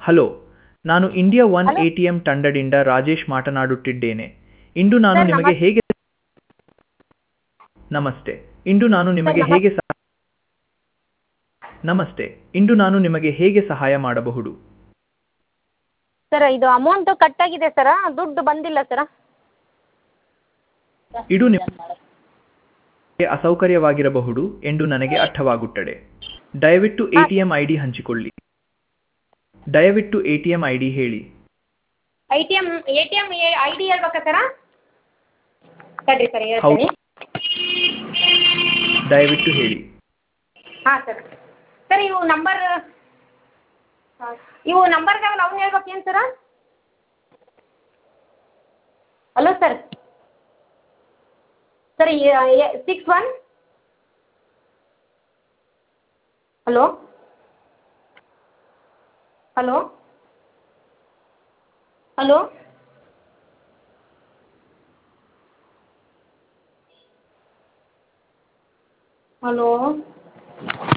hello ನಾನು India one hello A T M ತಂಡದಿಂದ ರಾಜೇಶ್ ಮಾತನಾಡುತ್ತಿದ್ದೇನೆ ಇಂದು ನಾನು ಸರ್ ನಿಮಗೆ ನಮಸ್ ಹೇಗೆ ನಮಸ್ತೆ ಇಂದು ನಾನು ಸರ್ ನಿಮಗೆ ನಮಸ್ ಹೇಗೆ ಸಹ ನಮಸ್ತೆ ಇಂದು ನಾನು ನಿಮಗೆ ಹೇಗೆ ಸಹಾಯ ಮಾಡಬಹುದು ಸರ್ ಇದು ಅಮೌಂಟು ಕಟ್ ಆಗಿದೆ ಸರ ದುಡ್ಡು ಬಂದಿಲ್ಲ ಸರ ಇದು ನಿಮಗೆ ಅಸೌಕರ್ಯವಾಗಿರಬಹುದು ಎಂದು ನನಗೆ ಅರ್ಥವಾಗುತ್ತದೆ ದಯವಿಟ್ಟು ಎ ಹಾಂ ಟಿ ಎಂ ಐ ಡಿ ಹಂಚಿಕೊಳ್ಳಿ ದಯವಿಟ್ಟು A T M I D ಹೇಳಿ I T M A T M I D ಹೇಳ್ಬೇಕಾ ಸರ ತಡ್ರಿ ಸರ್ ಹೌದು ಹೇಳ್ತೀನಿ ದಯವಿಟ್ಟು ಹೇಳಿ ಹಾಂ ಸರ್ ಸರ್ ಇವು ನಂಬರ್ ಇವು ನಂಬರ್ ಇದಾವಲ್ಲ ಅವ್ನ ಹೇಳ್ಬೇಕೇನು sir hello sir sir six one hello hello hello hello